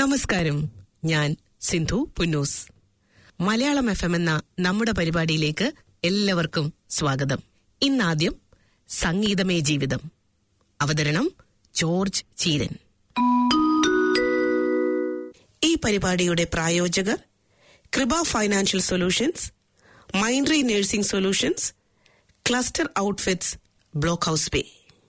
നമസ്കാരം ഞാൻ Sindhu Punnoose Malayalam F M എന്ന നമ്മുടെ പരിപാടിയിലേക്ക് എല്ലാവർക്കും സ്വാഗതം ഇന്നാദ്യം സംഗീതമേ ജീവിതം അവതരണം ജോർജ് ചീരൻ ഈ പരിപാടിയുടെ പ്രായോജകർ Kripa financial solutions Mindry nursing solutions cluster outfits block house pay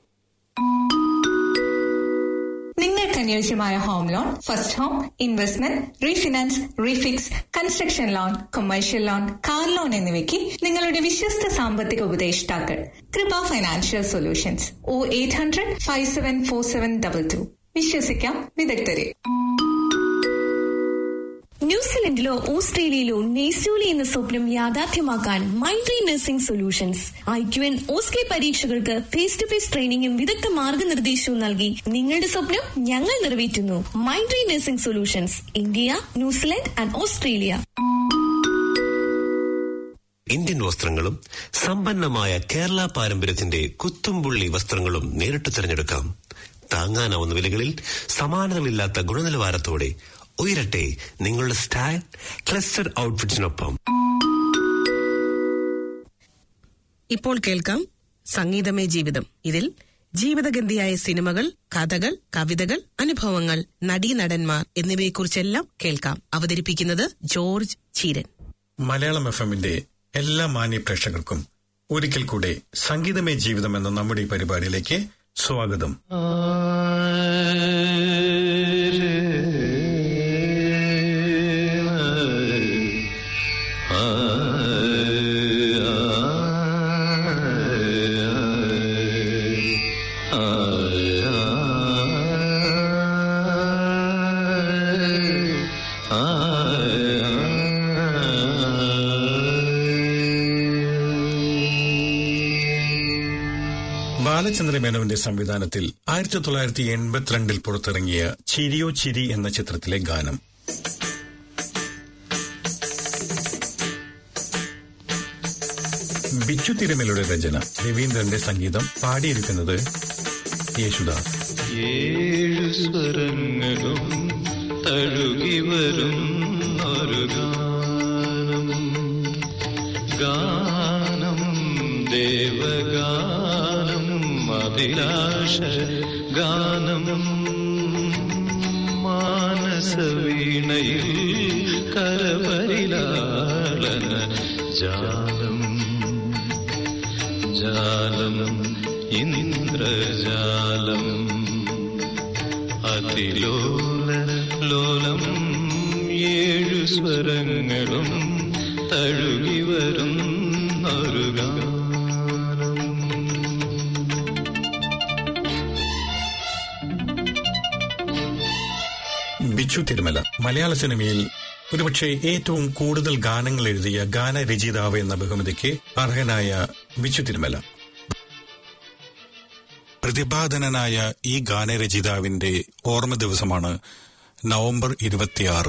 നിങ്ങൾക്ക് അനുയോജ്യമായ home loan first home investment refinance refix construction loan commercial loan car loan എന്നിവയ്ക്ക് നിങ്ങളുടെ വിശ്വസ്ത സാമ്പത്തിക ഉപദേഷ്ടാക്കൾ Kripa financial solutions O eight hundred five seven four seven double two വിശ്വസിക്കാം വിദഗ്ധരെ ന്യൂസിലൻഡിലോ ഓസ്ട്രേലിയയിലോ നെയ്സൂലി എന്ന സ്വപ്നം യാഥാർത്ഥ്യമാക്കാൻ Mindry nursing solutions I Q N OSCE പരീക്ഷകൾക്ക് ഫേസ് ടു ഫേസ് ട്രെയിനിങ്ങും വിദഗ്ധ മാർഗനിർദ്ദേശവും നൽകി നിങ്ങളുടെ സ്വപ്നം ഞങ്ങൾ നിറവേറ്റുന്നു Mindry nursing solutions India New Zealand and Australia Indian വസ്ത്രങ്ങളും സമ്പന്നമായ കേരള പാരമ്പര്യത്തിന്റെ കുത്തുംപുള്ളി വസ്ത്രങ്ങളും നേരിട്ട് തിരഞ്ഞെടുക്കാം താങ്ങാനാവുന്ന വിലകളിൽ സമാനതകളില്ലാത്ത ഗുണനിലവാരത്തോടെ ഉയരട്ടെ നിങ്ങളുടെ സ്റ്റൈൽ ക്ലസ്റ്റർ ഔട്ട്ഫിറ്റ്സിനൊപ്പം ഇപ്പോൾ കേൾക്കാം സംഗീതമേ ജീവിതം ഇതിൽ ജീവിതഗന്ധിയായ സിനിമകൾ കഥകൾ കവിതകൾ അനുഭവങ്ങൾ നടീനടന്മാർ എന്നിവയെക്കുറിച്ചെല്ലാം കേൾക്കാം അവതരിപ്പിക്കുന്നത് ജോർജ് ചീരൻ മലയാളം എഫ് എമ്മിന്റെ എല്ലാ മാന്യ പ്രേക്ഷകർക്കും ഒരിക്കൽ കൂടെ സംഗീതമേ ജീവിതം എന്ന നമ്മുടെ ഈ പരിപാടിയിലേക്ക് സ്വാഗതം ബാലചന്ദ്ര മേനോന്റെ സംവിധാനത്തിൽ ആയിരത്തി തൊള്ളായിരത്തി എൺപത്തിരണ്ടിൽ പുറത്തിറങ്ങിയ ചിരിയോ ചിരി എന്ന ചിത്രത്തിലെ ഗാനം ബിച്ചു തിരുമലയുടെ രചന രവീന്ദ്രന്റെ സംഗീതം പാടിയിരിക്കുന്നത് യേശുദാസ് ഏഴു സ്വരങ്ങളും തഴുകി വരും ഒരു ഗാനം ഗാനം ദേവഗാനം അഭിലാഷ ഗാനം മാനസവീണയിൽ കരപരിലാളന ജാലം ജാലം ഇന്ദ്രജാലം അതിലോല ലോലം ഏഴു സ്വരങ്ങളും തഴുകി വരും ഒരു ഗാനം ബിച്ചു തിരുമല മലയാള സിനിമയിൽ ഒരുപക്ഷെ ഏറ്റവും കൂടുതൽ ഗാനങ്ങൾ എഴുതിയ ഗാനരചയിതാവ് എന്ന ബഹുമതിക്ക് അർഹനായ ബിച്ചു തിരുമല പ്രതിപാദനനായ ഈ ഗാനരചയിതാവിന്റെ ഓർമ്മ ദിവസമാണ് നവംബർ ഇരുപത്തിയാറ്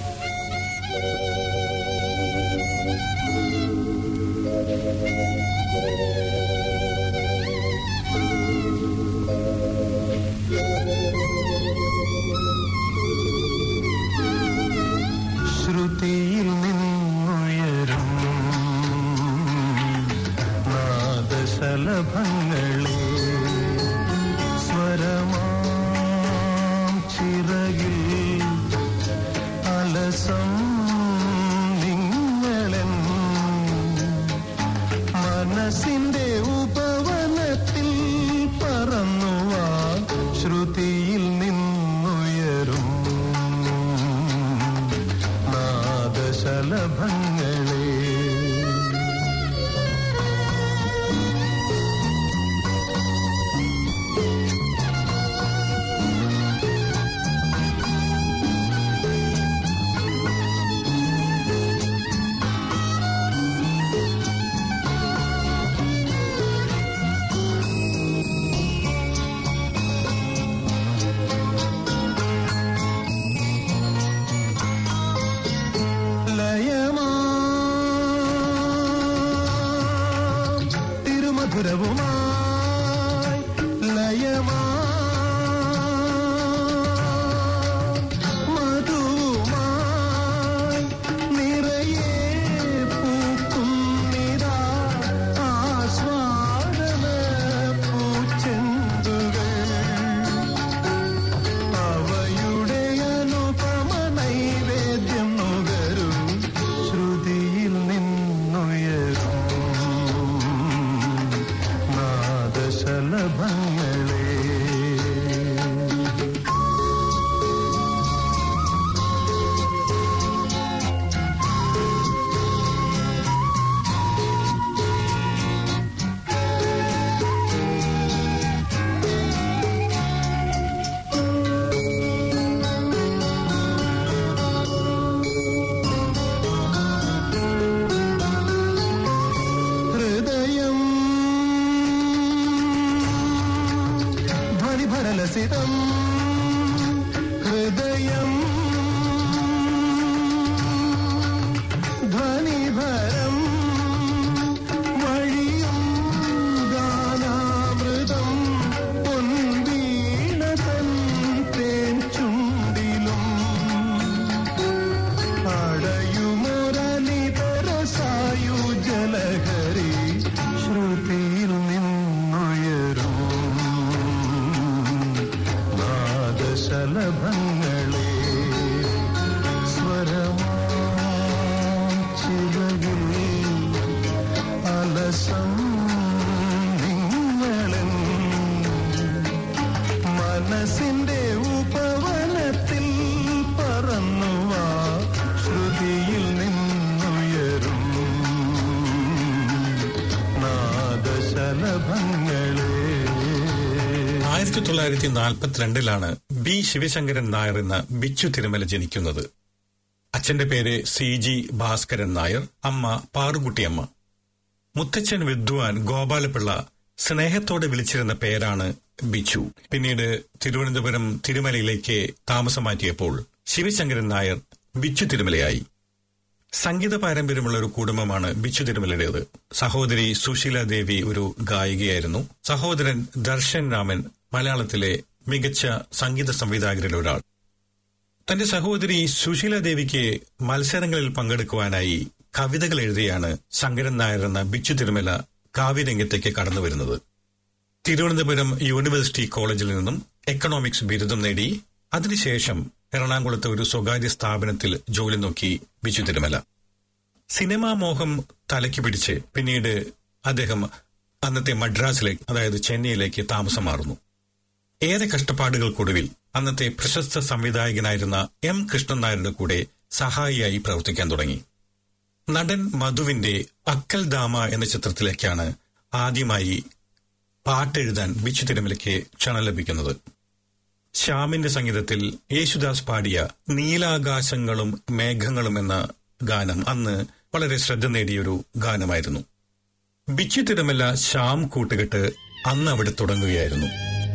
ശ്രുതിയിൽ നിന്നുയരും നാദശലഭങ്ങളെ സ്വരമാം ചിറകിൽ അലസം നിങ്ങളൻ മനസ്സിന്റെ ഉപവനത്തിൽ പറന്നുവാ ശ്രുതിയിൽ നിന്നുയരും നാദശലഭങ്ങളെ ലയമാ തിരുമധുരവുമായി ലയമാ ശ്രീധരം വഴിയും ഗാനാമൃതം പൊൻവീണതൻ തേൻ ചുണ്ടിലും അടയുമൊരനിതര സായുജലഹരി ശ്രുതിയിൽ നിന്നുയരും നാദശലഭങ്ങളെ സ്വരമാം ചിറകിൽ അലസം നിങ്ങളൻ മനസ്സിന്റെ ഉപവനത്തിൽ പറന്നുവാ ശ്രുതിയിൽ നിന്നുയരും നാദശലഭങ്ങളെ ആയിരത്തി തൊള്ളായിരത്തി നാൽപ്പത്തിരണ്ടിലാണ് ബി ശിവശങ്കരൻ നായർ എന്ന ബിച്ചു തിരുമല ജനിക്കുന്നത് അച്ഛന്റെ പേര് സി ജി ഭാസ്കരൻ നായർ അമ്മ പാറുകുട്ടിയമ്മ മുത്തച്ഛൻ വിദ്വാൻ ഗോപാലപിള്ള സ്നേഹത്തോടെ വിളിച്ചിരുന്ന പേരാണ് ബിച്ചു പിന്നീട് തിരുവനന്തപുരം തിരുമലയിലേക്ക് താമസം മാറ്റിയപ്പോൾ ശിവശങ്കരൻ നായർ ബിച്ചു തിരുമലയായി സംഗീത പാരമ്പര്യമുള്ള ഒരു കുടുംബമാണ് ബിച്ചു തിരുമലയുടേത് സഹോദരി സുശീല ദേവി ഒരു ഗായികയായിരുന്നു സഹോദരൻ ദർശൻ രാമൻ മലയാളത്തിലെ മികച്ച സംഗീത സംവിധായകരിൽ ഒരാൾ തന്റെ സഹോദരി സുശീല ദേവിക്ക് മത്സരങ്ങളിൽ പങ്കെടുക്കുവാനായി കവിതകൾ എഴുതിയാണ് ശങ്കരൻ നായർ എന്ന ബിച്ചു തിരുമല കാവ്യരംഗത്തേക്ക് കടന്നുവരുന്നത് തിരുവനന്തപുരം യൂണിവേഴ്സിറ്റി കോളേജിൽ നിന്നും എക്കണോമിക്സ് ബിരുദം നേടി അതിനുശേഷം എറണാകുളത്തെ ഒരു സ്വകാര്യ സ്ഥാപനത്തിൽ ജോലി നോക്കി ബിച്ചു തിരുമല സിനിമാ മോഹം തലയ്ക്ക് പിടിച്ച് പിന്നീട് അദ്ദേഹം അന്നത്തെ മദ്രാസിലേക്ക് അതായത് ചെന്നൈയിലേക്ക് താമസം മാറുന്നു ഏറെ കഷ്ടപ്പാടുകൾക്കൊടുവിൽ അന്നത്തെ പ്രശസ്ത സംവിധായകനായിരുന്ന എം കൃഷ്ണൻ നായരുടെ കൂടെ സഹായിയായി പ്രവർത്തിക്കാൻ തുടങ്ങി നടൻ മധുവിന്റെ അക്കൽ ദാമ എന്ന ചിത്രത്തിലേക്കാണ് ആദ്യമായി പാട്ടെഴുതാൻ ബിച്ചു തിരുമലയ്ക്ക് ക്ഷണം ലഭിക്കുന്നത് ശ്യാമിന്റെ സംഗീതത്തിൽ യേശുദാസ് പാടിയ നീലാകാശങ്ങളും മേഘങ്ങളും എന്ന ഗാനം അന്ന് വളരെ ശ്രദ്ധ നേടിയൊരു ഗാനമായിരുന്നു ബിച്ചു തിരുമല ശ്യാം കൂട്ടുകെട്ട് അന്ന് അവിടെ തുടങ്ങുകയായിരുന്നു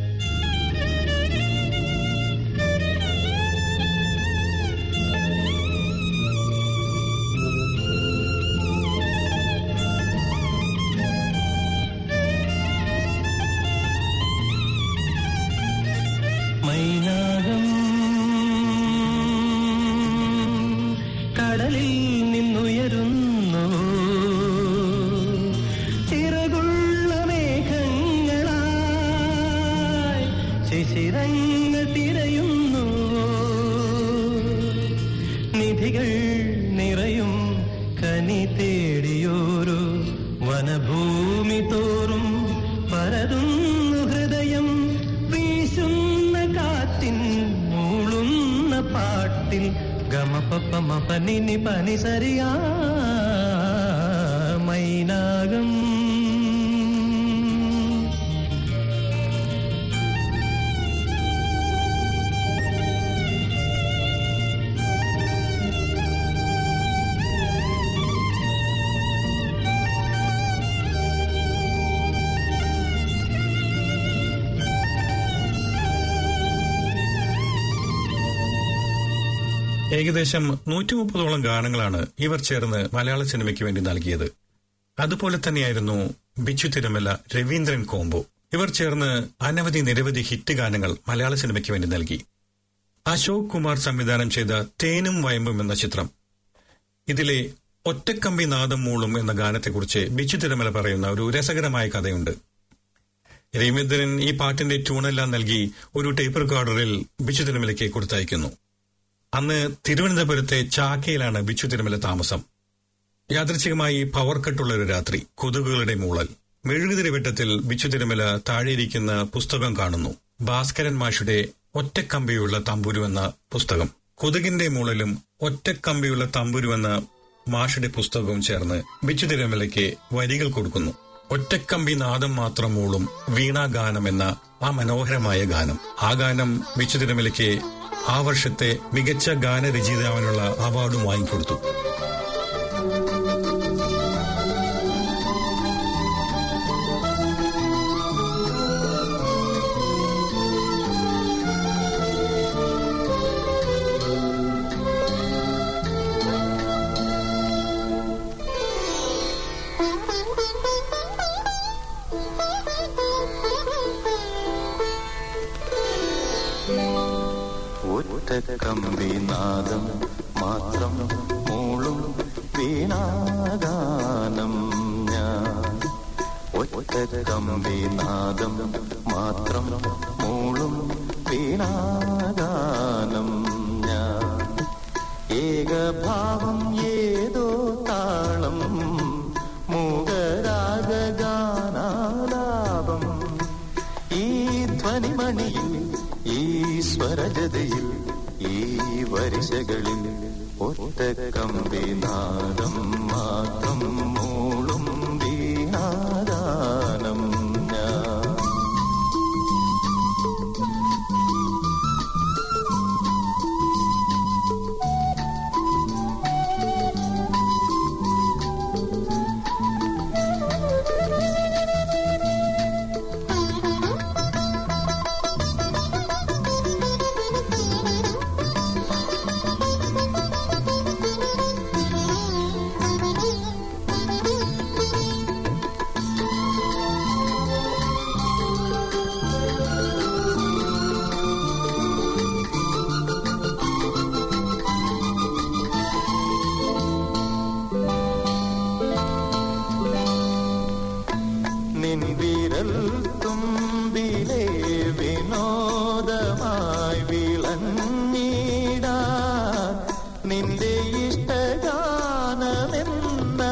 മൈനാകം കടലിൽ നിന്നുയരുന്നു ചിറകുള്ള മേഘങ്ങളായി ശിശിരങ്ങൾ തിരയുന്നു നിധികൾ നിറയും കനി തേടിയോരോ വനഭൂമി തോറും പരതുന്നു ഹൃദയം വീശുന്ന കാറ്റിൻ മൂളുന്ന പാട്ടിൽ ഗമപപ്പ മപനിനി പനി സരിയാ മൈനാകം ഏകദേശം നൂറ്റി മുപ്പതോളം ഗാനങ്ങളാണ് ഇവർ ചേർന്ന് മലയാള സിനിമയ്ക്ക് വേണ്ടി നൽകിയത് അതുപോലെ തന്നെയായിരുന്നു ബിച്ചു തിരുമല രവീന്ദ്രൻ കോംബോ ഇവർ ചേർന്ന് അനവധി നിരവധി ഹിറ്റ് ഗാനങ്ങൾ മലയാള സിനിമയ്ക്ക് വേണ്ടി നൽകി അശോക് കുമാർ സംവിധാനം ചെയ്ത തേനും വയമ്പും എന്ന ചിത്രം ഇതിലെ ഒറ്റക്കമ്പി നാദം മൂളും എന്ന ഗാനത്തെക്കുറിച്ച് ബിച്ചു തിരുമല പറയുന്ന ഒരു രസകരമായ കഥയുണ്ട് രവീന്ദ്രൻ ഈ പാട്ടിന്റെ ട്യൂണെല്ലാം നൽകി ഒരു ടേപ്പ് റെക്കോർഡറിൽ ബിച്ചു തിരുമലയ്ക്ക് കൊടുത്തയക്കുന്നു അന്ന് തിരുവനന്തപുരത്തെ ചാക്കയിലാണ് ബിച്ചു തിരുമല താമസം യാദൃച്ഛികമായി പവർ കട്ടുള്ള ഒരു രാത്രി കൊതുകുകളുടെ മൂളൽ മെഴുകുതിരി വെട്ടത്തിൽ ബിച്ചു തിരുമല താഴെയിരിക്കുന്ന പുസ്തകം കാണുന്നു ഭാസ്കരൻ മാഷുടെ ഒറ്റക്കമ്പിയുള്ള തമ്പുരു എന്ന പുസ്തകം കൊതുകിന്റെ മൂളലും ഒറ്റക്കമ്പിയുള്ള തമ്പുരു എന്ന മാഷുടെ പുസ്തകവും ചേർന്ന് ബിച്ചു തിരുമലയ്ക്ക് വരികൾ കൊടുക്കുന്നു ഒറ്റക്കമ്പി നാദം മാത്രം മൂളും വീണാഗാനം എന്ന ആ മനോഹരമായ ഗാനം ആ ഗാനം ബിച്ചു തിരുമലയ്ക്ക് ആ വർഷത്തെ മികച്ച ഗാനരചയിതാവിനുള്ള അവാർഡും വാങ്ങിക്കൊടുത്തു ഒറ്റക്കമ്പിനാദം മാത്രം മൂളും വീണാഗാനം ഞാൻ ഒറ്റക്കമ്പിനാദം മാത്രം മൂളും വീണാഗാനം ഞാൻ ഏകഭാവം ഏതോ താളം മൂകരാഗാനാലാപം ഈ ധ്വനിമണിയിൽ ഈ സ്വരജതയിൽ ഈ വരിശകളിൽ ഒറ്റ കമ്പിനാദം മാത്രം മൂളും വീണാഗാനം ഞാൻ നിൻവിരൽ തുമ്പിലെ വിനോദമായി വിളഞ്ഞിടാ നിന്റെ ഇഷ്ടഗാനമെന്ന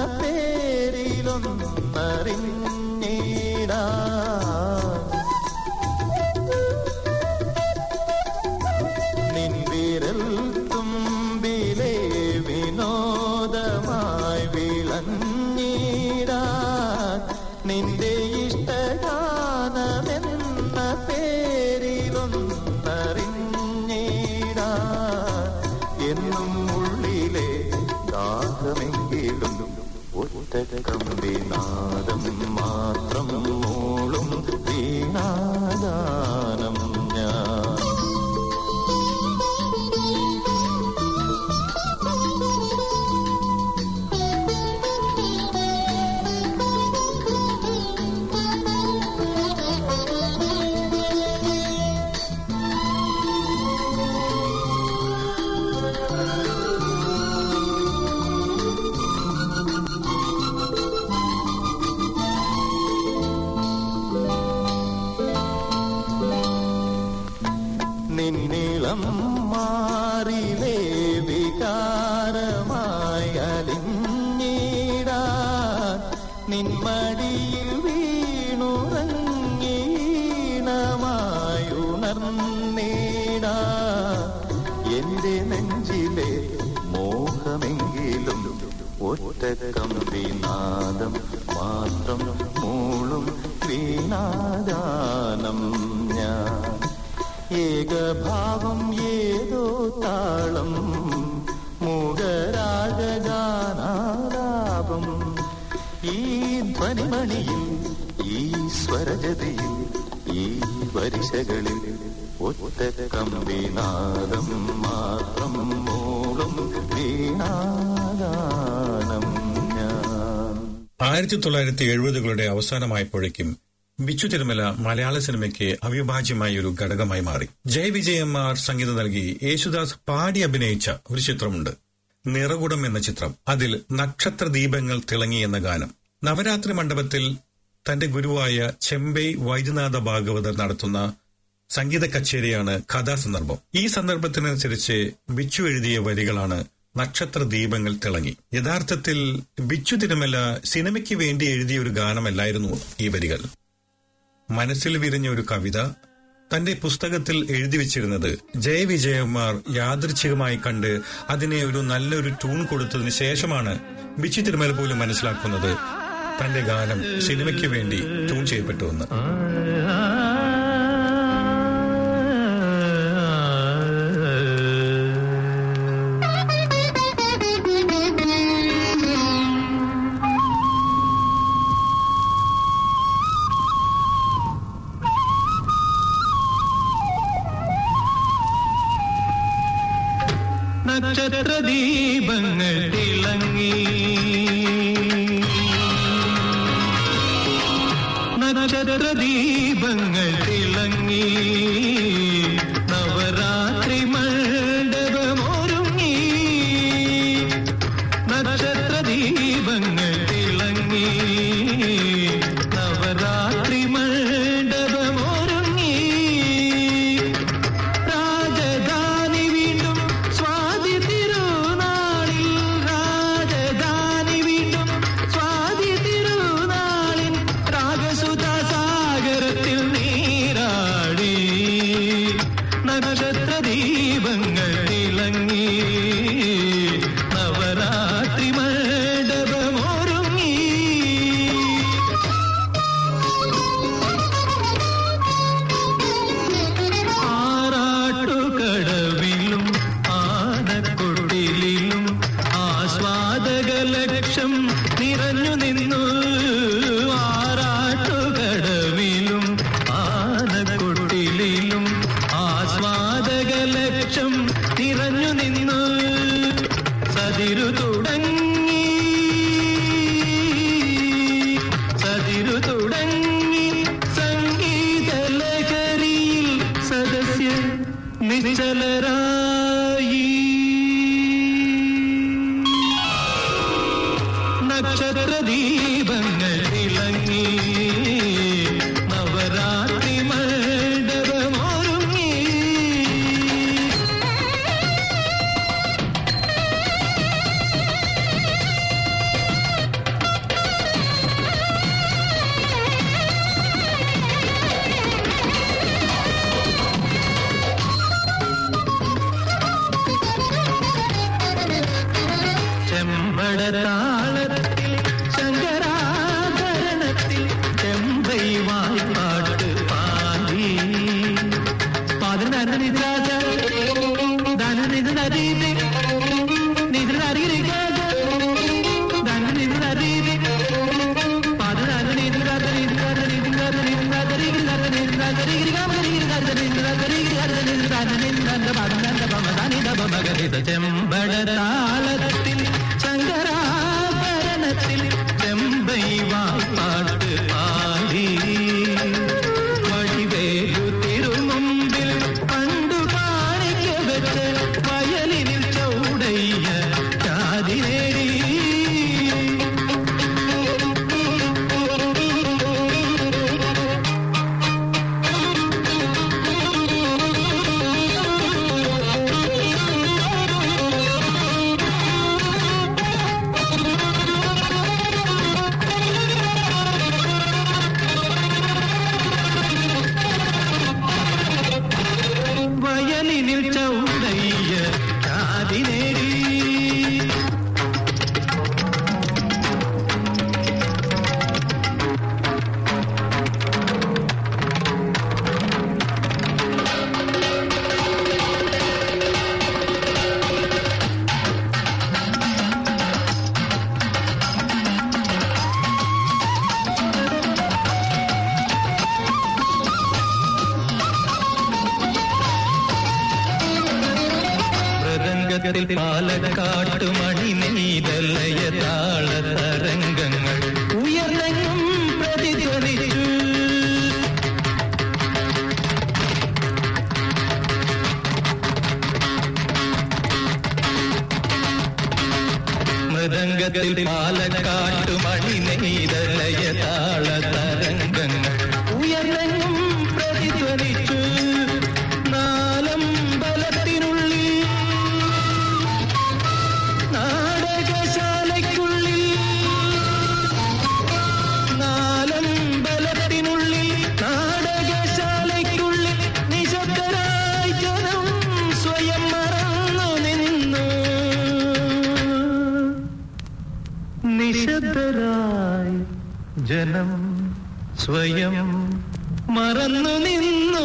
പേരിലൊന്നറിഞ്ഞിടാ നിൻവിരൽ തുമ്പിലെ വിനോദമായി വിളഞ്ഞിടാ നിന്റെ ഇഷ്ടഗാനമെന്ന പേരിലൊന്നറിഞ്ഞിടാ എന്നും ഉള്ളിലെ ദാഹമെങ്കിലും ഒറ്റ കമ്പിനാദം മാത്രം മൂളും വീണാഗാനം ഞാൻ നിന്നിളം മാറിലേ വികാരമായി അലിഞ്ഞിടാ നിന്മടിയിൽ വീണുറങ്ങീണമായുണർന്നീടാ എന്റെ നെഞ്ചിലെ മോഹമെങ്കിലും ഒറ്റ കമ്പിനാദം മാത്രം മൂളും വീണാഗാനം ഞാൻ ഏകഭാവം ഏതോ താളം മൂകരാഗാനാലാപം ഈ ധ്വനിമണിയിൽ ഈ സ്വരജതിയിൽ ഈ വരിശകളിൽ ഒറ്റ കമ്പിനാദം മാത്രം മൂളും വീണാഗാനം ഞാൻ ആയിരത്തി തൊള്ളായിരത്തി എഴുപതുകളുടെ അവസാനമായപ്പോഴേക്കും ബിച്ചു തിരുമല മലയാള സിനിമയ്ക്ക് അവിഭാജ്യമായ ഒരു ഘടകമായി മാറി ജയ് വിജയന്മാർ സംഗീതം നൽകി യേശുദാസ് പാടി അഭിനയിച്ച ഒരു ചിത്രമുണ്ട് നിറകുടം എന്ന ചിത്രം അതിൽ നക്ഷത്ര ദീപങ്ങൾ തിളങ്ങി എന്ന ഗാനം നവരാത്രി മണ്ഡപത്തിൽ തന്റെ ഗുരുവായ ചെമ്പൈ വൈദ്യനാഥ ഭാഗവതർ നടത്തുന്ന സംഗീത കച്ചേരിയാണ് കഥാസന്ദർഭം ഈ സന്ദർഭത്തിനനുസരിച്ച് ബിച്ചു എഴുതിയ വരികളാണ് നക്ഷത്ര ദീപങ്ങൾ തിളങ്ങി യഥാർത്ഥത്തിൽ ബിച്ചു തിരുമല സിനിമയ്ക്ക് വേണ്ടി എഴുതിയ ഒരു ഗാനമല്ലായിരുന്നു ഈ വരികൾ മനസ്സിൽ വിരിഞ്ഞ ഒരു കവിത തന്റെ പുസ്തകത്തിൽ എഴുതി വെച്ചിരുന്നത് ജയവിജയകുമാർ യാദൃച്ഛികമായി കണ്ട് അതിനെ ഒരു നല്ലൊരു ട്യൂൺ കൊടുത്തതിന് ശേഷമാണ് ബിച്ചു തിരുമല പോലും മനസ്സിലാക്കുന്നത് തന്റെ ഗാനം സിനിമയ്ക്ക് വേണ്ടി ട്യൂൺ ചെയ്യപ്പെട്ടുവെന്ന് നക്ഷത്ര ദീപങ്ങൾ തിളങ്ങി നക്ഷത്ര ദീപങ്ങൾ തിളങ്ങി നവരാത്രി മണ്ഡപത്തിൽ നിറഞ്ഞു നിന്നു ആറാട്ടുകടവിലും ആനക്കൊട്ടിലും ആസ്വാദക ലക്ഷം നിറഞ്ഞു നിന്നു സതിരു തുടങ്ങി സതിരു തുടങ്ങി സംഗീത ലഹരിയിൽ സദസ്യ നിശ്ചലരായി നക്ഷത്ര ദീപങ്ങൾ തിളങ്ങി നവരാത്രി മണ്ഡപമൊരുങ്ങി ചെമ്പടതാളത്തിൽ ശങ്കരാഭരണത്തിൽ ചെമ്പൈ വായ്പാട്ട് പാടി പാതിനാര നിദ്രാജ ധന നിധ നദീതി നിധ നരികാജ ധന നിധ നദീതി പാതിനാര നിദ്രാജ നിദ്രാജ നിദ്രാജ നിദ്രാജ നിദ്രാജ നിദ്രാജ നിദ്രാജ ചെമ്പടതാളത്തിൽ ശങ്കരാഭരണത്തിൽ ചെമ്പൈ വാപ്പാട്ട് പാടി വഴിവേലു തിരുമുമ്പിൽ പണ്ടു കാണിക്ക വെച്ച് വയലിനിൽ ചൗടയ്യ ചാതി നേടി വയലിനിൽ ചൗടയ്യ ചാതി നേടി മൃദംഗത്തിൽ പാലക്കാട്ട് മണി നെയ്തലയ താള തരംഗങ്ങൾ ഉയർന്നെങ്ങും പ്രതിധ്വനിച്ചു മൃദംഗത്തിൽ പാലക്കാട്ട് മണി നെയ്തലയ താള തരംഗങ്ങൾ ഉയർന്നെങ്ങും പ്രതിധ്വനിച്ചു നാലമ്പലത്തിനുള്ളിൽ നാടകശാലയ്ക്കുള്ളിൽ നാലമ്പലത്തിനുള്ളിൽ നാടകശാലയ്ക്കുള്ളിൽ നിശബ്ദരായി ജനം സ്വയം മറന്നു നിന്നു നിശബ്ദരായി ജനം സ്വയം മറന്നു നിന്നു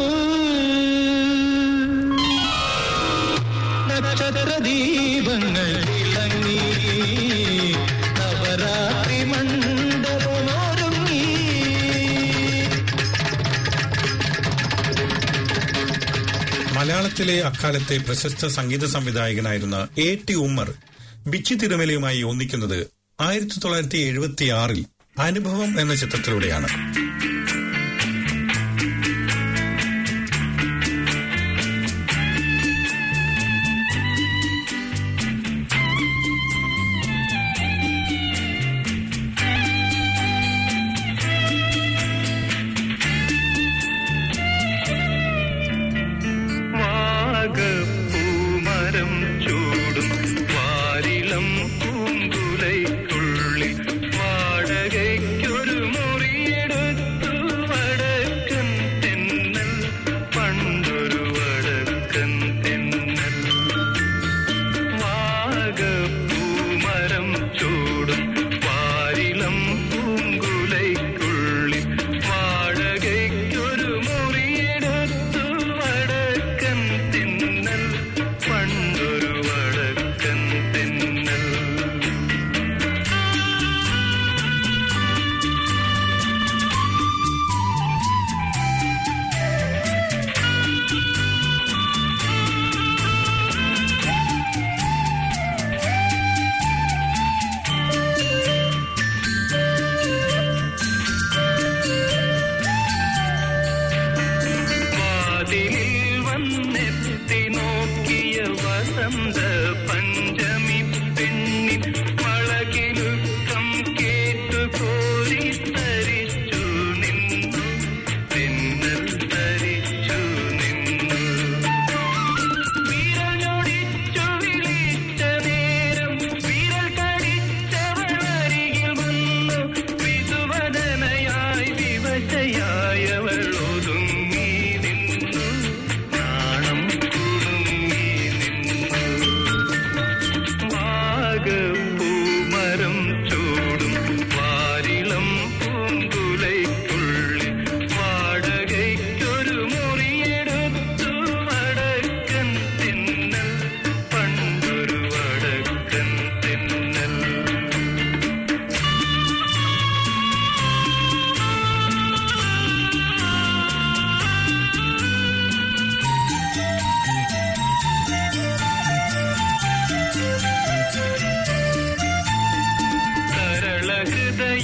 നക്ഷത്ര ദീപങ്ങൾ തിളങ്ങി നവരാത്രി മണ്ഡപമൊരുങ്ങി മലയാളത്തിലെ അക്കാലത്തെ പ്രശസ്ത സംഗീത സംവിധായകനായിരുന്ന എ ടി ഉമ്മർ ബിച്ചി തിരുമലയുമായി ഒന്നിക്കുന്നത് ആയിരത്തി തൊള്ളായിരത്തി എഴുപത്തി ആറിൽ അനുഭവം എന്ന ചിത്രത്തിലൂടെയാണ് വാഗപ്പൂമരം ചൂടും വാരിളം പൂങ്കുലയ്ക്കുള്ളി വാടകയ്ക്കൊരു മുറിയെടുത്തു വടക്കൻ തെന്നൽ പണ്ടൊരു വടക്കൻ തെന്നൽ വാഗപ്പൂമരം ചൂടും വാരിളം പൂങ്കുലയ്ക്കുള്ളി വാടകയ്ക്കൊരു മുറിയെടുത്തു വടക്കൻ തിന്നൽ പണ്ടൊരു വടക്കൻ തിന്നൽ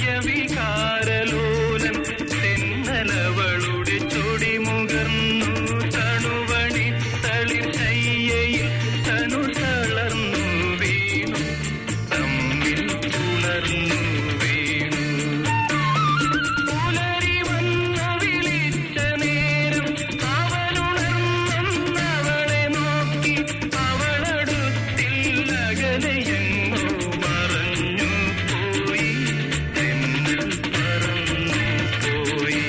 പ്രണയവികാരലോലൻ തെന്നലവളുടെ ചൊടിമുകർന്നു തണുവണി തളിർ ശയ്യയിൽ തനു തളർന്നു വീണു തമ്മിൽ പുണർന്നു വീണു പുലരി വന്നു വിളിച്ച നേരം അവനുണർന്നവളെ നോക്കി അവളടുത്തിൽ അകലെയെങ്ങോ മറഞ്ഞു പോയി തെന്നൽ പറന്നു പോയി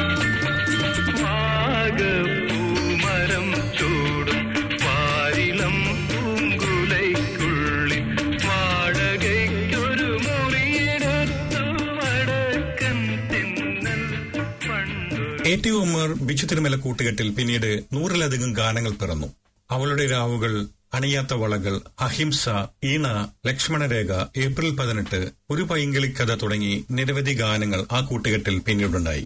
വാഗപ്പൂമരം ചൂടും വാരിളം പൂങ്കുലയ്ക്കുള്ളിൽ വാടകയ്ക്കൊരു മുറിയെടുത്തു വടക്കൻ തിന്നൽ പണ്ടു എ ടി ഉമ്മർ ബിച്ചു തിരുമല കൂട്ടുകെട്ടിൽ പിന്നീട് നൂറിലധികം ഗാനങ്ങൾ പിറന്നു അവളുടെ രാവുകൾ അണിയാത്ത വളകൾ അഹിംസ ഈണ ലക്ഷ്മണരേഖ ഏപ്രിൽ പതിനെട്ട് ഒരു പൈങ്കിളിക്കഥ തുടങ്ങി നിരവധി ഗാനങ്ങൾ ആ കൂട്ടുകെട്ടിൽ പിന്നീടുണ്ടായി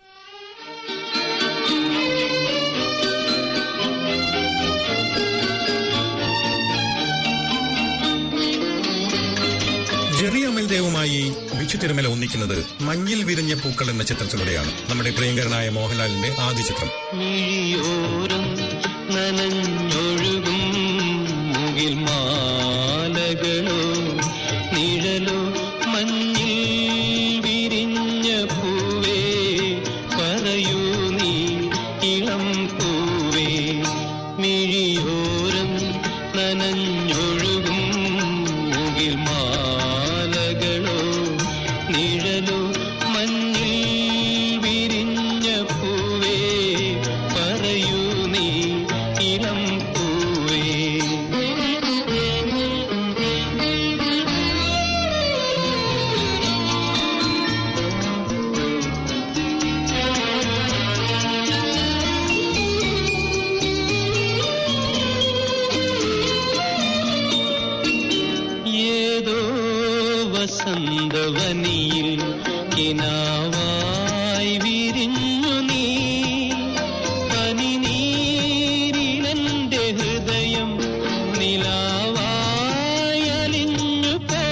ജെറി അമൽദേവുമായി ബിച്ചു തിരുമല ഒന്നിക്കുന്നത് മഞ്ഞിൽ വിരിഞ്ഞ പൂക്കൾ എന്ന ചിത്രത്തിലൂടെയാണ് നമ്മുടെ പ്രിയങ്കരനായ മോഹൻലാലിന്റെ ആദ്യ ചിത്രം മിഴിയോരം നനഞ്ഞൊഴുകും മുകിൽ മാലകളോ നിഴലോ മഞ്ഞിൽ വിരിഞ്ഞ പൂവേ പറയൂ നീ ഇളം പൂവേ മിഴിയോരം നനഞ്ഞൊഴുകും മുകിൽ മാലകളോ നിഴലോ മഞ്ഞിൽ വിരിഞ്ഞ പൂവേ പറയൂ നീ ഇളം പൂവേ ഏതോ വസന്തവനിയിൽ കിനാവായി വിരിഞ്ഞു നീ പനിനീരിലെന്റെ ഹൃദയം നിലാവായി അലിഞ്ഞു പോ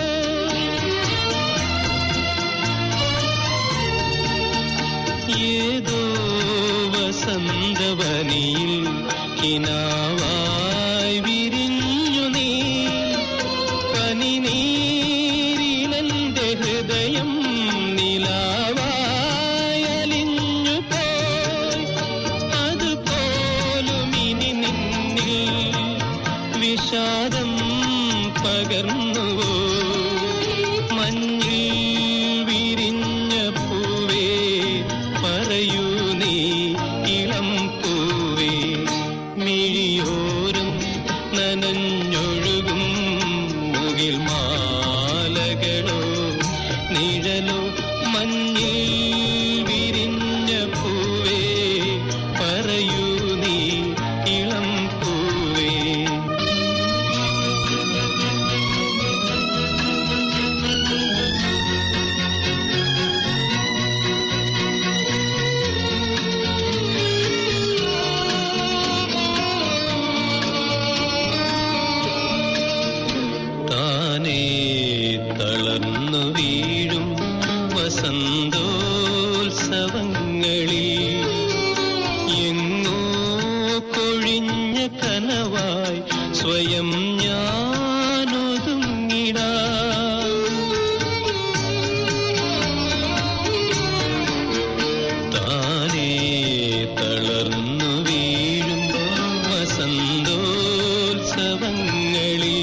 ഏതോ വസന്തവനിയിൽ കിനാവായി വിരിഞ്ഞു നീ പനിനീരിലെന്റെ ഹൃദയം നിലാവായി അലിഞ്ഞു പോയി അതുപോലും ഇനി നിന്നിൽ വിഷാദം പകർന്നുവോ മഞ്ഞിൽ വിരിഞ്ഞ പൂവേ പറയൂ നീ ഇളം പൂവേ മിഴിയോരം നനഞ്ഞൊഴുകും മുകിൽ മാലകളോ നിഴലോ മഞ്ഞിൽ വിരിഞ്ഞ പൂവേ പറയൂ നീ ഇളം പൂവേ താനേ തളർന്നു വീഴും വസന്തോത്സവങ്ങളിൽ എങ്ങോ കൊഴിഞ്ഞ കനവായി സ്വയം ഞാനൊതുങ്ങിടാ താനേ തളർന്നു വീഴും വസന്തോത്സവങ്ങളിൽ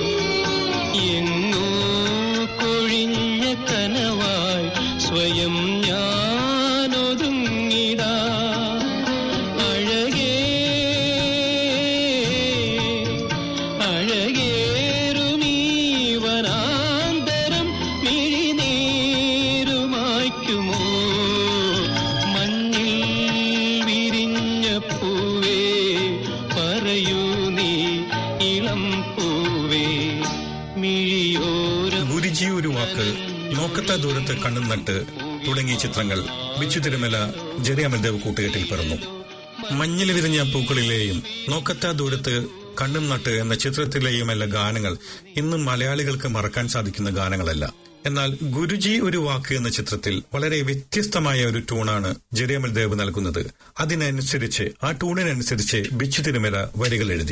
എങ്ങോ കൊഴിഞ്ഞ കനവായി സ്വയം ഞാനൊതുങ്ങിടാ അഴകേ അഴകേറുമീ വനാന്തരം മിഴിനീരുമായ്ക്കുമോ മഞ്ഞിൽ വിരിഞ്ഞ പൂവേ പറയൂ നീ ഇളം പൂവേ മിഴിയോരം ഗുരുജി ഒരു വാക്ക് നോക്കത്ത ദൂരത്ത് കണ്ണും നട്ട് തുടങ്ങിയ ചിത്രങ്ങൾ ബിച്ചു തിരുമല ജെറി അമൽദേവ് കൂട്ടുകെട്ടിൽ പിറന്നു മഞ്ഞിൽ വിരിഞ്ഞ പൂക്കളിലെയും നോക്കത്ത ദൂരത്ത് കണ്ണും നട്ട് എന്ന ചിത്രത്തിലെയുമല്ല ഗാനങ്ങൾ ഇന്നും മലയാളികൾക്ക് മറക്കാൻ സാധിക്കുന്ന ഗാനങ്ങളല്ല എന്നാൽ ഗുരുജി ഒരു വാക്ക് എന്ന ചിത്രത്തിൽ വളരെ വ്യത്യസ്തമായ ഒരു ടൂണാണ് ജെറിയമൽ ദേവ് നൽകുന്നത് അതിനനുസരിച്ച് ആ ടൂണിനനുസരിച്ച് ബിച്ചു തിരുമല വരികൾ എഴുതി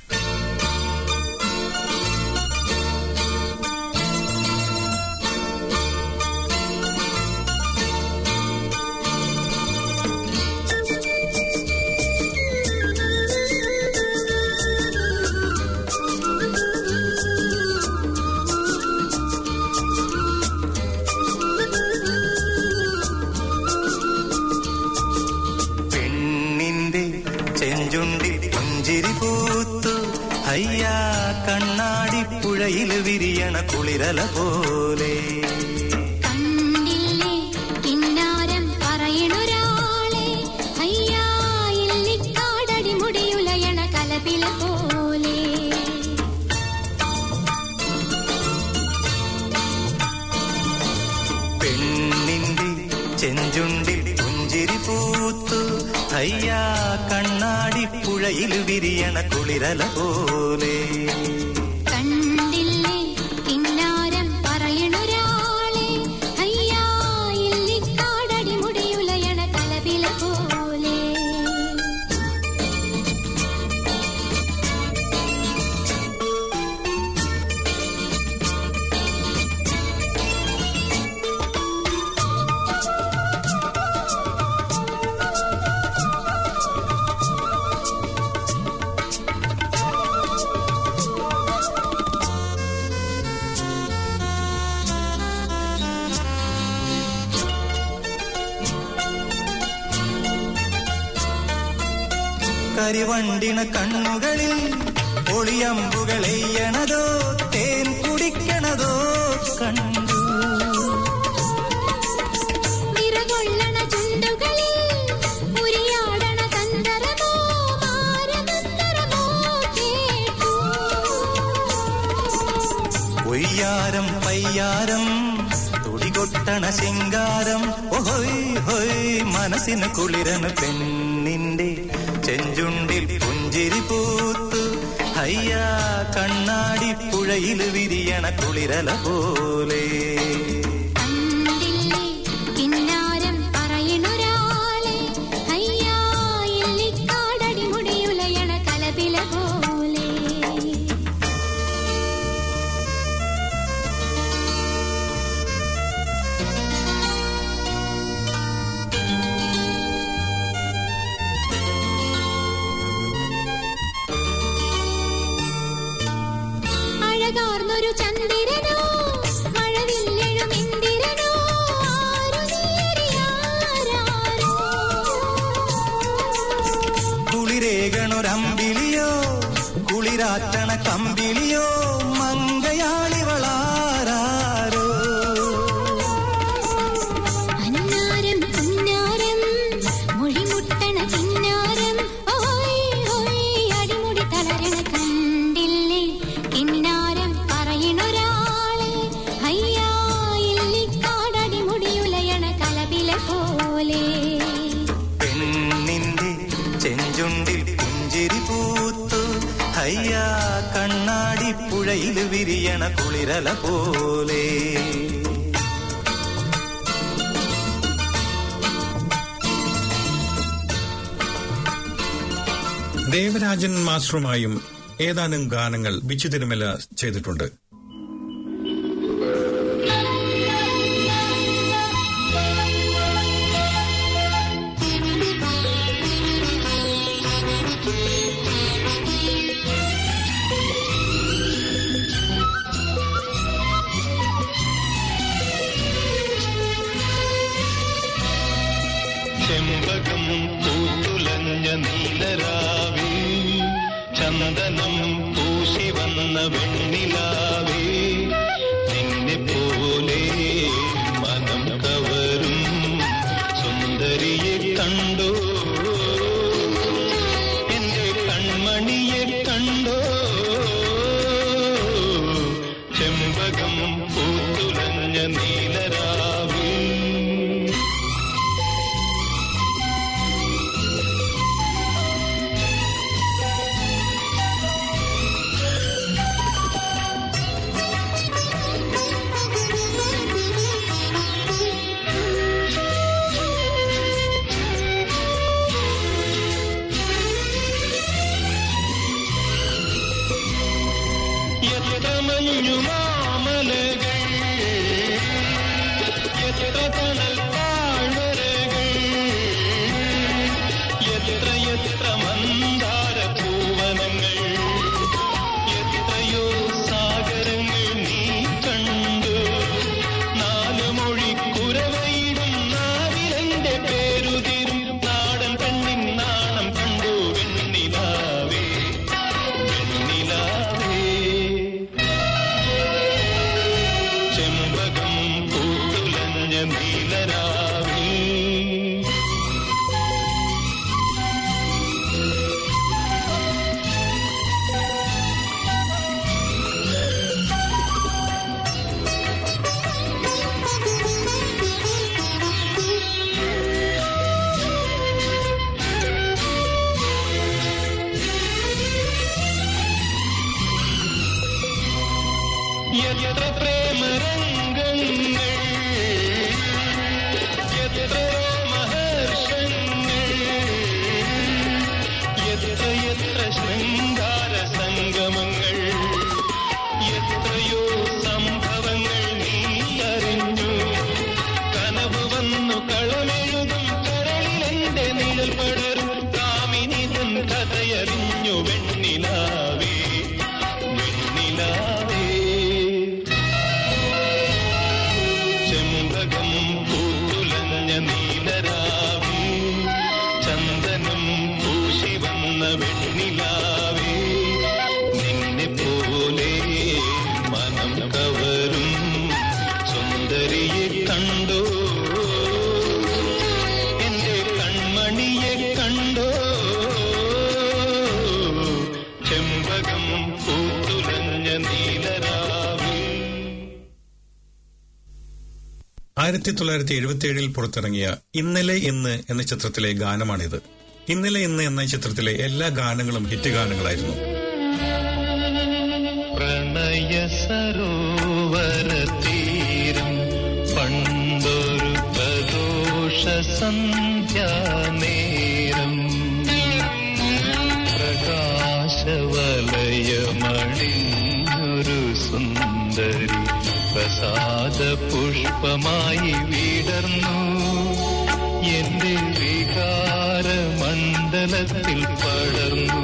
പെണ്ണിന്റെ ചെഞ്ചുണ്ടിൽ പുഞ്ചിരി പൂത്തു അയ്യാ കണ്ണാടി പുഴയിൽ വിരിയണ കുളിരല പോലെ കണ്ടില്ലേ കിന്നാരം പറയണൊരാളെ അയ്യാ ഇല്ലിക്കാടടി മുടിയുലയണ കലപില പോലെ പെണ്ണിന്റെ ചെഞ്ചുണ്ടിൽ പുഞ്ചിരി പൂത്തു അയ്യാ കണ്ണാടി പുഴയിൽ വിരിയണ കുളിരല പോലെ കണ്ടില്ലേ കിന്നാരം പറയണൊരാളെ അയ്യാ ഇല്ലിക്കാടടി മുടിയുലയണ കലപില പോലെ കരിവണ്ടിണ കണ്ണുകളിൽ ഒളിയമ്പുകൾ എയ്യണതോ തേൻ കുടിക്കണതോ കണ്ടു വിറകൊള്ളണ ചുണ്ടുകളിൽ ഉരിയാടണ തന്തരമോ മാരതന്തരമോ കേട്ടു ഒയ്യാരം പയ്യാരം തുടികൊട്ടണ ശിങ്കാരം ഒഹോയ് ഹോയ് മനസ്സിന് കുളിരന് പെണ്ണിന്റെ ചെഞ്ചുണ്ടിൽ പുഞ്ചിരി പൂത്തു അയ്യാ കണ്ണാടി പുഴയിൽ വിരിയണ കുളിരല പോലെ കണ്ടില്ലേ കിന്നാരം പറയണൊരാളെ അയ്യാ ഇല്ലിക്കാടടി മുടിയുലയണ കലപില പോലെ അഴകാർന്നൊരു ചന്ദ്രനോ മഴവില്ലെഴും ഇന്ദിരനോ ആരു നീയറിയാരോ കുളിരേകണൊരമ്പിളിയോ കുളിരാറ്റണ കമ്പിളിയോ മങ്കയാളിവളാരോ അന്നാരം പുന്നാരം മൊഴിമുട്ടണ കിന്നാരം ഓയ് ഓയ് അടിമുടി തളരണ കണ്ടില്ലേ കിന്നാരം പറയണൊരാളെ അയ്യാ ഇല്ലിക്കാടടി മുടിയുലയണ കലപില പോലെ പെണ്ണിന്റെ ചെഞ്ചുണ്ടിൽ പുഞ്ചിരി പൂത്തു അയ്യാ കണ്ണാടി പുഴയിൽ വിരിയണ കുളിരല പോലെ ദേവരാജൻ മാസ്റ്ററുമായും ഏതാനും ഗാനങ്ങൾ ബിച്ചു തിരുമല ചെയ്തിട്ടുണ്ട് ചെമ്പകം പൂത്തുലഞ്ഞ നീലരാവിൽ ചന്ദനം പൂശി വന്ന വെണ്ണിലാവിൽ നീലരാവി എത്ര പ്രേമരംഗങ്ങൾ എത്ര മഹർഷങ്ങൾ എത്ര എത്ര ശൃംഗാര സംഗമങ്ങൾ എത്രയോ സംഭവങ്ങൾ നീ അറിഞ്ഞു കനവ് വന്നു കളമെഴുതും കരളിലെന്റെ നിഴൽ പടരും കാമിനി തൻ കഥയറിഞ്ഞു വെണ്ണിലാവേ വെണ്ണിലാവേ ചെമ്പകം പൂത്തുലഞ്ഞ നീലരാവേ ചന്ദനം പൂശി വന്ന വെണ്ണിലാവേ നിന്നെ പോലെ മനം കവരും സുന്ദരിയെ കണ്ടോ എന്റെ കൺമണിയെ കണ്ടോ ചെമ്പകം പൂത്തുലഞ്ഞ നീലരാവേ ആയിരത്തി തൊള്ളായിരത്തി എഴുപത്തിയേഴിൽ പുറത്തിറങ്ങിയ ഇന്നലെ ഇന്ന് എന്ന ചിത്രത്തിലെ ഗാനമാണിത് ഇന്നലെ ഇന്ന് എന്ന ചിത്രത്തിലെ എല്ലാ ഗാനങ്ങളും ഹിറ്റ് ഗാനങ്ങളായിരുന്നു പ്രണയ സരോവര തീരം പണ്ടൊരു പ്രദോഷ സന്ധ്യാനേരം പ്രകാശവലയമണിഞ്ഞൊരു സുന്ദരി പ്രസാദ പുഷ്പമായി വിടർന്നു എന്റെ വികാര മണ്ഡലത്തിൽ പടർന്നു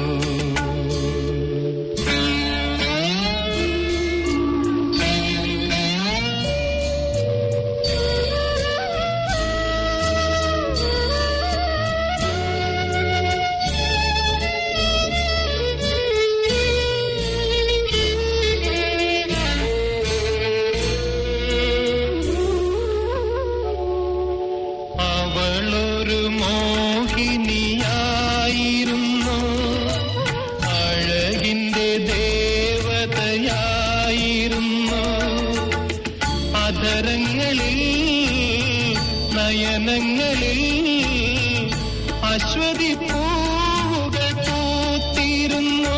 അവളൊരു മോഹിനിയായിരുന്നു അഴകിന്റെ ദേവതയായിരുന്നു അധരങ്ങളിൽ നയനങ്ങളിൽ അശ്വതി പൂവുകൾ പൂത്തിരുന്നു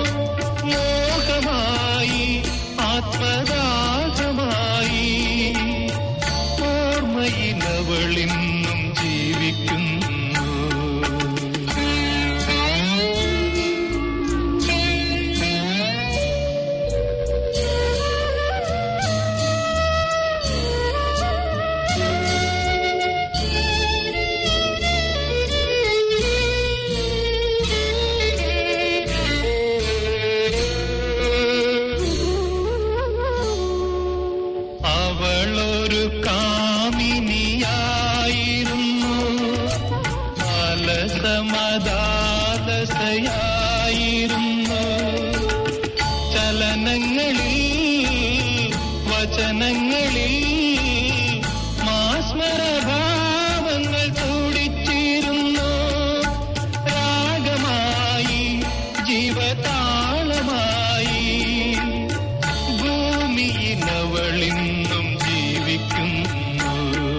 മോഹമായി ആത്മദാഹമായി ഓർമ്മയിലവളിന്നും ജീവിക്കുന്നു അവളൊരു കാമിനിയായിരുന്നു അലസമദാലസയായിരുന്നു ചലനങ്ങളിൽ വചനങ്ങളിൽ മാസ്മരഭാവങ്ങൾ തുടിച്ചിരുന്നു രാഗമായി ജീവതാളമായി ഭൂമിയിലവളിന്നും ജീവിക്കുന്നു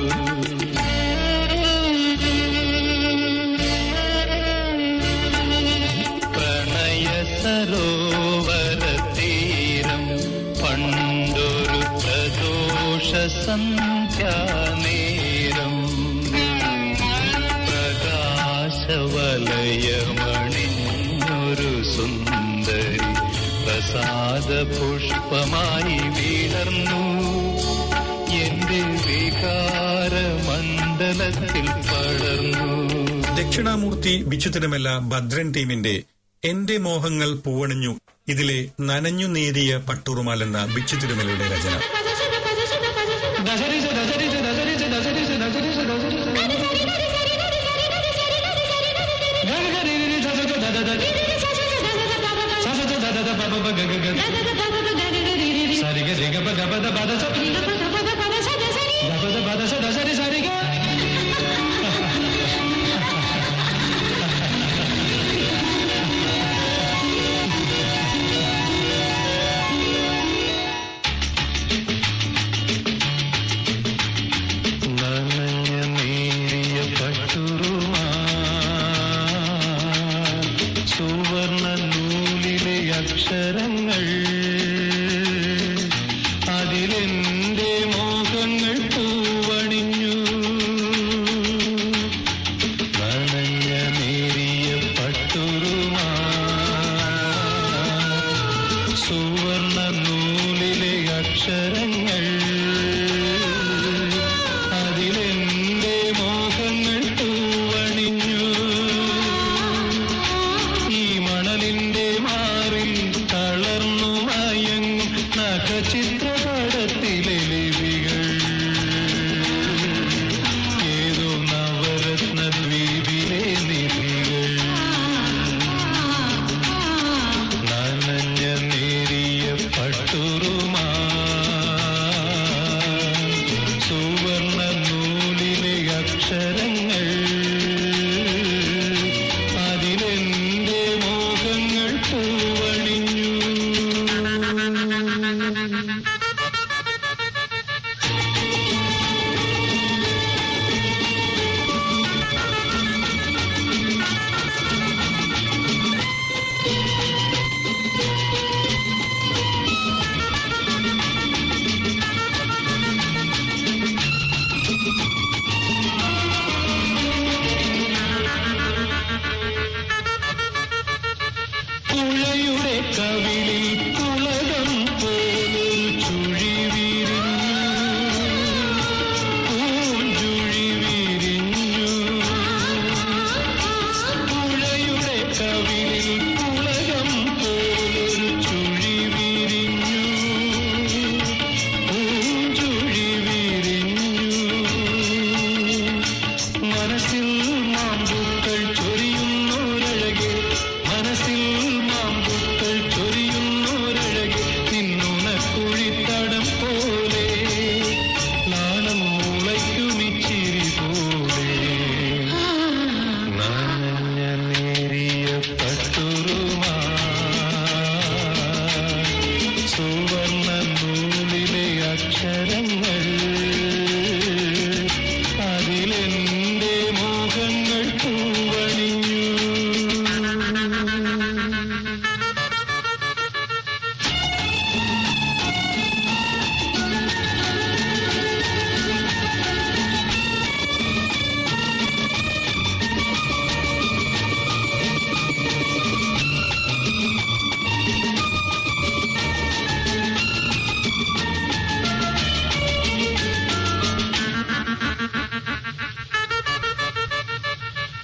പ്രണയ സരോവര തീരം പണ്ടൊരു പ്രദോഷ സന്ധ്യാനേരം പ്രകാശവലയമണിഞ്ഞൊരു സുന്ദരി പ്രസാദ പുഷ്പമായി വിടർന്നു എന്റെ വികാര മണ്ഡലത്തിൽ പടർന്നു ദക്ഷിണാമൂർത്തി ബിച്ചു തിരുമല ഭദ്രൻ ടീമിന്റെ എന്റെ മോഹങ്ങൾ പൂവണിഞ്ഞു ഇതിലെ നനഞ്ഞു നേരിയ പട്ടുറുമാൽ എന്ന ബിച്ചു തിരുമലയുടെ രചന సరిగ రిగ పగ పద పద స గపద పద స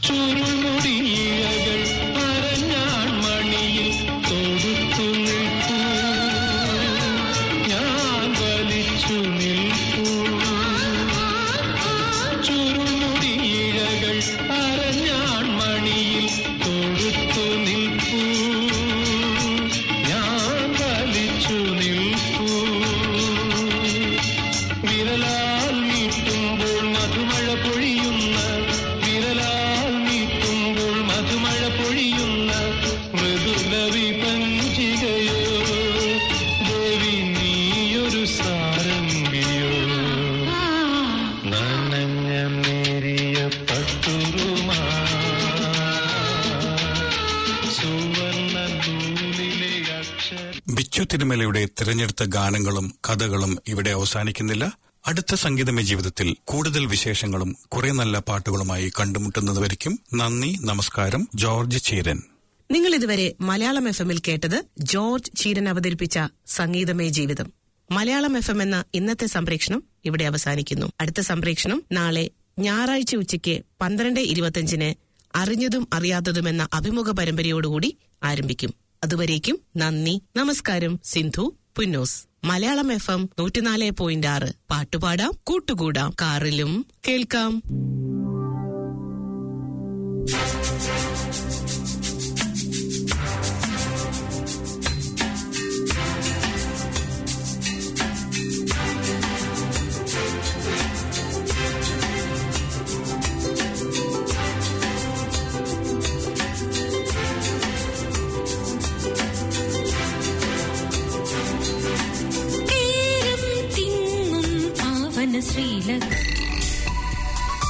ചുരുമുടിയിഴകൾ അരഞ്ഞാൺ മണിയിൽ തൊടുത്തു നിൽപ്പൂ ഞാൻ വലിച്ചു നിൽപ്പൂ ചുരുമുടിയിഴകൾ അരഞ്ഞാൺ മണിയിൽ തൊടുത്തു നിൽപ്പൂ ഞാൻ വലിച്ചു നിൽപ്പൂ വിരലാൽ നീട്ടുമ്പോൾ മധുമഴ പൊഴിയുന്ന വിരലാൽ നീട്ടുമ്പോൾ മധുമഴ പൊഴിയുന്ന മൃദുലവി പഞ്ചികയോ ദേവി നീയൊരു സാരംഗിയോ നനഞ്ഞ നേരിയ പട്ടുറുമാ സുവർണ നൂലിലെ അക്ഷര ബിച്ചു തിരുമലയുടെ തിരഞ്ഞെടുത്ത ഗാനങ്ങളും കഥകളും ഇവിടെ അവസാനിക്കുന്നില്ല അടുത്ത സംഗീതമയ ജീവിതത്തിൽ കൂടുതൽ വിശേഷങ്ങളും കുറെ നല്ല പാട്ടുകളുമായി കണ്ടുമുട്ടുന്നതുവരെയും നന്ദി നമസ്കാരം ജോർജ് ചീരൻ നിങ്ങൾ ഇതുവരെ മലയാളം എഫ് എമ്മിൽ കേട്ടത് ജോർജ് ചീരൻ അവതരിപ്പിച്ച സംഗീതമേ ജീവിതം മലയാളം എഫ് എം എന്ന ഇന്നത്തെ സംപ്രേഷണം ഇവിടെ അവസാനിക്കുന്നു അടുത്ത സംപ്രേഷണം നാളെ ഞായറാഴ്ച ഉച്ചയ്ക്ക് പന്ത്രണ്ട് ഇരുപത്തിയഞ്ചിന് അറിഞ്ഞതും അറിയാത്തതും എന്ന അഭിമുഖ പരമ്പരയോടുകൂടി ആരംഭിക്കും അതുവരേക്കും നന്ദി നമസ്കാരം സിന്ധു പുന്നോസ് മലയാളം എഫ് എം നൂറ്റിനാല് പോയിന്റ് ആറ് പാട്ടുപാടാം കൂട്ടുകൂടാം കാറിലും കേൾക്കാം